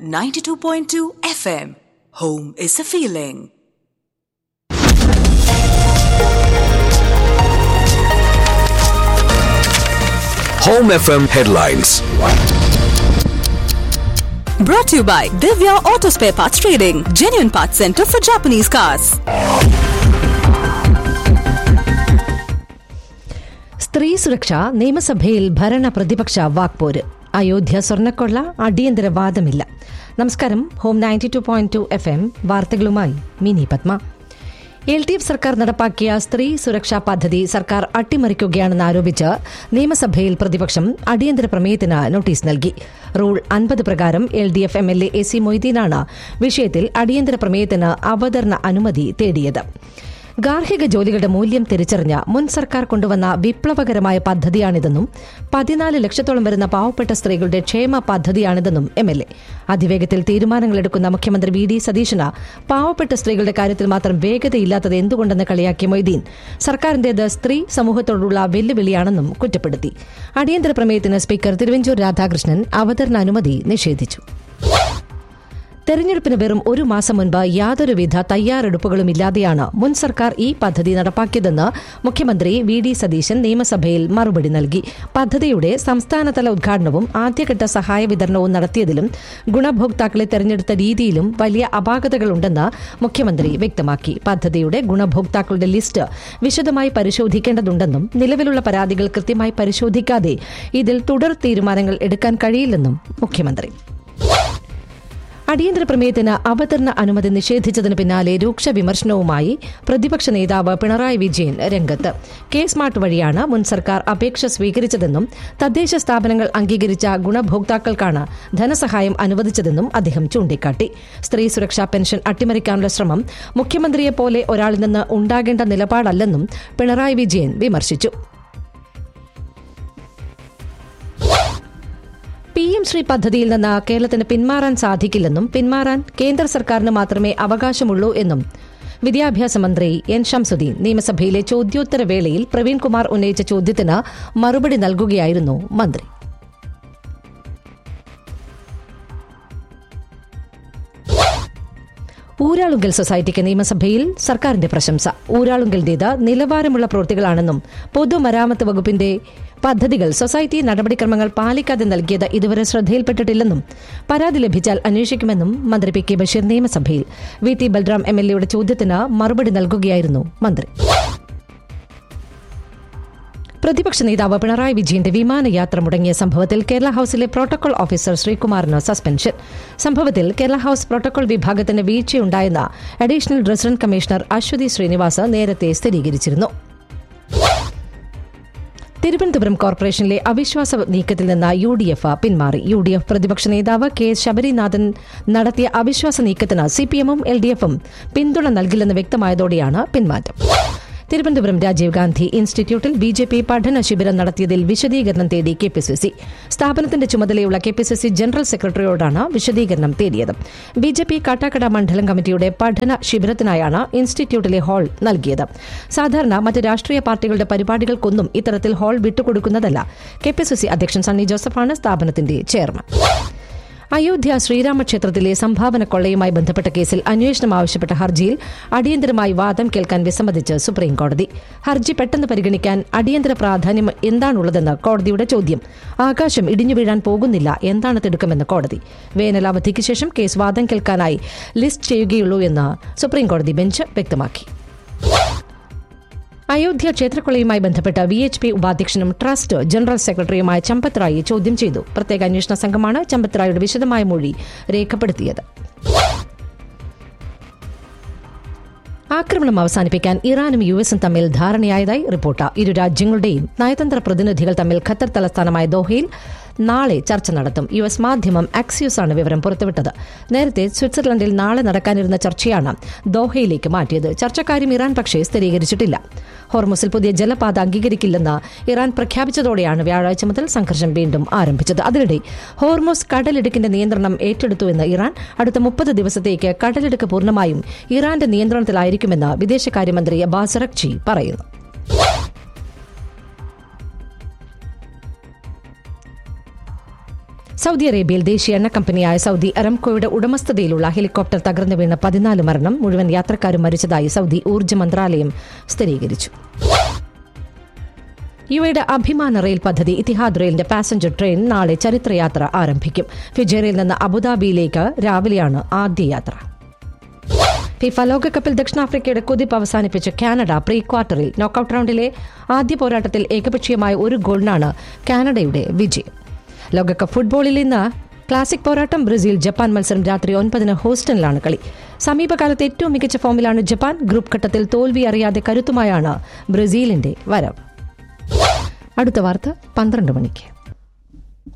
92.2 FM. Home is a feeling. Home FM headlines. Brought to you by Divya Auto Spare Parts Trading, genuine parts center for Japanese cars. സ്ത്രീ സുരക്ഷ നിയമസഭയിൽ ഭരണ പ്രതിപക്ഷ വാക്പോര് അയോധ്യ സ്വർണ്ണക്കൊള്ള അടിയന്തര വാദമില്ല നമസ്കാരം home ninety two point two F M വാർത്തകളുമായി Mini Padma L D F സർക്കാർ നടപ്പാക്കിയ സ്ത്രീ സുരക്ഷാ പദ്ധതി സർക്കാർ അട്ടിമറിക്കുകയാണെന്ന് ആരോപിച്ച് നിയമസഭയിൽ പ്രതിപക്ഷം അടിയന്തര പ്രമേയത്തിന് നോട്ടീസ് നൽകി റൂൾ അൻപത് പ്രകാരം L D F M L A A C മൊയ്തീനാണ് വിഷയത്തിൽ അടിയന്തര പ്രമേയത്തിന് അവതരണ അനുമതി തേടിയത് ഗാർഹിക ജോലികളുടെ മൂല്യം തിരിച്ചറിഞ്ഞ മുൻ സർക്കാർ കൊണ്ടുവന്ന വിപ്ലവകരമായ പദ്ധതിയാണിതെന്നും പതിനാല് ലക്ഷത്തോളം വരുന്ന പാവപ്പെട്ട സ്ത്രീകളുടെ ക്ഷേമ പദ്ധതിയാണിതെന്നും എം എൽ എ അതിവേഗത്തിൽ തീരുമാനങ്ങളെടുക്കുന്ന മുഖ്യമന്ത്രി വി ഡി സതീശന് പാവപ്പെട്ട സ്ത്രീകളുടെ കാര്യത്തിൽ മാത്രം വേഗതയില്ലാത്തത് എന്തുകൊണ്ടെന്ന് കളിയാക്കിയ മൊയ്തീൻ സർക്കാരിന്റേത് സ്ത്രീ സമൂഹത്തോടുള്ള വെല്ലുവിളിയാണെന്നും കുറ്റപ്പെടുത്തി അടിയന്തര പ്രമേയത്തിന് സ്പീക്കർ തിരുവഞ്ചൂർ രാധാകൃഷ്ണൻ അവതരണ അനുമതി നിഷേധിച്ചു തെരഞ്ഞെടുപ്പിന് വെറും ഒരു മാസം മുൻപ് യാതൊരുവിധ തയ്യാറെടുപ്പുകളും ഇല്ലാതെയാണ് മുൻ സർക്കാർ ഈ പദ്ധതി നടപ്പാക്കിയതെന്ന് മുഖ്യമന്ത്രി വി ഡി സതീശൻ നിയമസഭയിൽ മറുപടി നൽകി പദ്ധതിയുടെ സംസ്ഥാനതല ഉദ്ഘാടനവും ആദ്യഘട്ട സഹായ വിതരണവും നടത്തിയതിലും ഗുണഭോക്താക്കളെ തെരഞ്ഞെടുത്ത രീതിയിലും വലിയ അപാകതകളുണ്ടെന്ന് മുഖ്യമന്ത്രി വ്യക്തമാക്കി പദ്ധതിയുടെ ഗുണഭോക്താക്കളുടെ ലിസ്റ്റ് വിശദമായി പരിശോധിക്കേണ്ടതുണ്ടെന്നും നിലവിലുള്ള പരാതികൾ കൃത്യമായി പരിശോധിക്കാതെ ഇതിൽ തുടർ തീരുമാനങ്ങൾ എടുക്കാൻ കഴിയില്ലെന്നും മുഖ്യമന്ത്രി അടിയന്തര പ്രമേയത്തിന് അവതരണ അനുമതി നിഷേധിച്ചതിന് പിന്നാലെ രൂക്ഷ വിമർശനവുമായി പ്രതിപക്ഷ നേതാവ് പിണറായി വിജയൻ രംഗത്ത് കെ സ്മാർട്ട് വഴിയാണ് മുൻ സർക്കാർ അപേക്ഷ സ്വീകരിച്ചതെന്നും തദ്ദേശ സ്ഥാപനങ്ങൾ അംഗീകരിച്ച ഗുണഭോക്താക്കൾക്കാണ് ധനസഹായം അനുവദിച്ചതെന്നും അദ്ദേഹം ചൂണ്ടിക്കാട്ടി സ്ത്രീ സുരക്ഷാ പെൻഷൻ അട്ടിമറിക്കാനുള്ള ശ്രമം മുഖ്യമന്ത്രിയെപ്പോലെ ഒരാളിൽ നിന്ന് ഉണ്ടാകേണ്ട നിലപാടല്ലെന്നും പിണറായി വിജയൻ വിമർശിച്ചു പി എം ശ്രീ പദ്ധതിയിൽ നിന്ന് കേരളത്തിന് പിന്മാറാൻ സാധിക്കില്ലെന്നും പിന്മാറാൻ കേന്ദ്ര സർക്കാരിന് മാത്രമേ അവകാശമുള്ളൂ എന്നും വിദ്യാഭ്യാസ മന്ത്രി എൻ ഷംസുദ്ദീൻ നിയമസഭയിലെ ചോദ്യോത്തര വേളയിൽ പ്രവീൺകുമാർ ഉന്നയിച്ച ചോദ്യത്തിന് മറുപടി നൽകുകയായിരുന്നു മന്ത്രി ഊരാളുങ്കൽ സൊസൈറ്റിക്ക് നിയമസഭയിൽ സർക്കാരിന്റെ പ്രശംസ ഊരാളുങ്കലിന്റേത് നിലവാരമുള്ള പ്രവൃത്തികളാണെന്നും പൊതുമരാമത്ത് വകുപ്പിന്റെ പദ്ധതികൾ സൊസൈറ്റി നടപടിക്രമങ്ങൾ പാലിക്കാതെ നൽകിയത് ഇതുവരെ ശ്രദ്ധയിൽപ്പെട്ടിട്ടില്ലെന്നും പരാതി ലഭിച്ചാൽ അന്വേഷിക്കുമെന്നും മന്ത്രി പി കെ ബഷീർ നിയമസഭയിൽ V T Balram M L എയുടെ ചോദ്യത്തിന് മറുപടി നൽകുകയായിരുന്നു മന്ത്രി പ്രതിപക്ഷ നേതാവ് പിണറായി വിജയന്റെ വിമാനയാത്ര മുടങ്ങിയ സംഭവത്തിൽ കേരള ഹൌസിലെ പ്രോട്ടോകോൾ ഓഫീസർ ശ്രീകുമാറിന് സസ്പെൻഷൻ സംഭവത്തിൽ കേരള ഹൌസ് പ്രോട്ടോകോൾ വിഭാഗത്തിന് വീഴ്ചയുണ്ടായെന്ന് additional resident commissioner Aswathi Srinivas നേരത്തെ സ്ഥിരീകരിച്ചിരുന്നു തിരുവനന്തപുരം കോർപ്പറേഷനിലെ അവിശ്വാസ നീക്കത്തിൽ നിന്ന് യു ഡി എഫ് പിന്മാറി യു ഡി എഫ് പ്രതിപക്ഷ നേതാവ് കെ ശബരിനാഥൻ നടത്തിയ അവിശ്വാസ നീക്കത്തിന് സിപിഎമ്മും എൽ ഡി എഫും പിന്തുണ നൽകില്ലെന്ന് വ്യക്തമായതോടെയാണ് പിന്മാറ്റം തിരുവനന്തപുരം രാജീവ് ഗാന്ധി ഇൻസ്റ്റിറ്റ്യൂട്ടിൽ ബി ജെ പി പഠന ശിബിരം നടത്തിയതിൽ വിശദീകരണം തേടി കെ പി സി സി സ്ഥാപനത്തിന്റെ ചുമതലയുള്ള K P C C general സെക്രട്ടറിയോടാണ് വിശദീകരണം തേടിയത് ബി ജെ പി കാട്ടാക്കട മണ്ഡലം കമ്മിറ്റിയുടെ പഠന ശിബിരത്തിനായാണ് ഇൻസ്റ്റിറ്റ്യൂട്ടിലെ ഹാൾ നൽകിയത് സാധാരണ മറ്റ് രാഷ്ട്രീയ പാർട്ടികളുടെ പരിപാടികൾക്കൊന്നും ഇത്തരത്തിൽ ഹാൾ വിട്ടുകൊടുക്കുന്നതല്ല കെ പി സി സി അധ്യക്ഷൻ സണ്ണി ജോസഫാണ് സ്ഥാപനത്തിന്റെ ചെയർമാൻ അയോധ്യ ശ്രീരാമക്ഷേത്രത്തിലെ സംഭാവന കൊള്ളയുമായി ബന്ധപ്പെട്ട കേസിൽ അന്വേഷണം ആവശ്യപ്പെട്ട ഹർജിയിൽ അടിയന്തരമായി വാദം കേൾക്കാൻ വിസമ്മതിച്ച് സുപ്രീംകോടതി ഹർജി പെട്ടെന്ന് പരിഗണിക്കാൻ അടിയന്തര പ്രാധാന്യം എന്താണുള്ളതെന്ന് കോടതിയുടെ ചോദ്യം ആകാശം ഇടിഞ്ഞു വീഴാൻ പോകുന്നില്ല എന്താണ് തിടുക്കമെന്ന് കോടതി വേനൽ അവധിക്ക് ശേഷം കേസ് വാദം കേൾക്കാനായി ലിസ്റ്റ് ചെയ്യുകയുള്ളൂ എന്ന് സുപ്രീംകോടതി ബെഞ്ച് വ്യക്തമാക്കി അയോധ്യ ക്ഷേത്രക്കൊള്ളയുമായി ബന്ധപ്പെട്ട് വി എച്ച് പി ഉപാധ്യക്ഷനും ട്രസ്റ്റ് ജനറൽ സെക്രട്ടറിയുമായ ചമ്പത് റായിയെ ചോദ്യം ചെയ്തു പ്രത്യേക അന്വേഷണ സംഘമാണ് ചമ്പത് റായിയുടെ വിശദമായ മൊഴി രേഖപ്പെടുത്തിയത് ആക്രമണം അവസാനിപ്പിക്കാൻ ഇറാനും യു എസും തമ്മിൽ ധാരണയായതായി റിപ്പോർട്ട് ഇരു രാജ്യങ്ങളുടെയും നയതന്ത്ര പ്രതിനിധികൾ തമ്മിൽ ഖത്തർ തലസ്ഥാനമായ ദോഹയിൽ നാളെ ചർച്ച നടത്തും യു എസ് മാധ്യമം ആക്സിയോസ് ആണ് വിവരം പുറത്തുവിട്ടത് നേരത്തെ സ്വിറ്റ്സർലൻഡിൽ നാളെ നടക്കാനിരുന്ന ചർച്ചയാണ് ദോഹയിലേക്ക് മാറ്റിയത് ചർച്ചക്കാരും ഇറാൻ പക്ഷേ സ്ഥിരീകരിച്ചിട്ടില്ല ഹോർമുസിൽ പുതിയ ജലപാത അംഗീകരിക്കില്ലെന്ന് ഇറാൻ പ്രഖ്യാപിച്ചതോടെയാണ് വ്യാഴാഴ്ച മുതൽ സംഘർഷം വീണ്ടും ആരംഭിച്ചത് അതിനിടെ ഹോർമുസ് കടലിടുക്കിന്റെ നിയന്ത്രണം ഏറ്റെടുത്തുവെന്ന് ഇറാൻ അടുത്ത മുപ്പത് ദിവസത്തേക്ക് കടലിടുക്ക് പൂർണ്ണമായും ഇറാന്റെ നിയന്ത്രണത്തിലായിരിക്കുമെന്ന് വിദേശകാര്യമന്ത്രി അബ്ബാസ് അറക്ചി പറയുന്നു സൗദി അറേബ്യയിൽ ദേശീയ എണ്ണ കമ്പനിയായ സൗദി അറംകോയുടെ ഉടമസ്ഥതയിലുള്ള ഹെലികോപ്റ്റർ തകർന്നു വീണ പതിനാല് മരണം മുഴുവൻ യാത്രക്കാരും മരിച്ചതായി സൗദി ഊർജ്ജ മന്ത്രാലയം സ്ഥിരീകരിച്ചു യുഎയുടെ അഭിമാന റെയിൽ പദ്ധതി ഇത്തിഹാദ് റെയിലിന്റെ പാസഞ്ചർ ട്രെയിൻ നാളെ ചരിത്രയാത്ര ആരംഭിക്കും ഫിജേറിയിൽ നിന്ന് അബുദാബിയിലേക്ക് രാവിലെയാണ് ആദ്യ യാത്ര ഫിഫ ലോകകപ്പിൽ ദക്ഷിണാഫ്രിക്കയുടെ കുതിപ്പ് അവസാനിപ്പിച്ച കാനഡ പ്രീ ക്വാർട്ടറിൽ നോക്കൌട്ട് റൗണ്ടിലെ ആദ്യ പോരാട്ടത്തിൽ ഏകപക്ഷീയമായ ഒരു ഗോളിനാണ് കാനഡയുടെ വിജയം ലോകകപ്പ് ഫുട്ബോളിൽ ഇന്ന് ക്ലാസിക് പോരാട്ടം ബ്രസീൽ ജപ്പാൻ മത്സരം രാത്രി ഒൻപതിന് ഹൂസ്റ്റണിലാണ് കളി സമീപകാലത്ത് ഏറ്റവും മികച്ച ഫോമിലാണ് ജപ്പാൻ ഗ്രൂപ്പ് ഘട്ടത്തിൽ തോൽവി അറിയാതെ കരുത്തുമായാണ് ബ്രസീലിന്റെ വരവ് അടുത്ത വാർത്ത പന്ത്രണ്ട് മണിക്ക്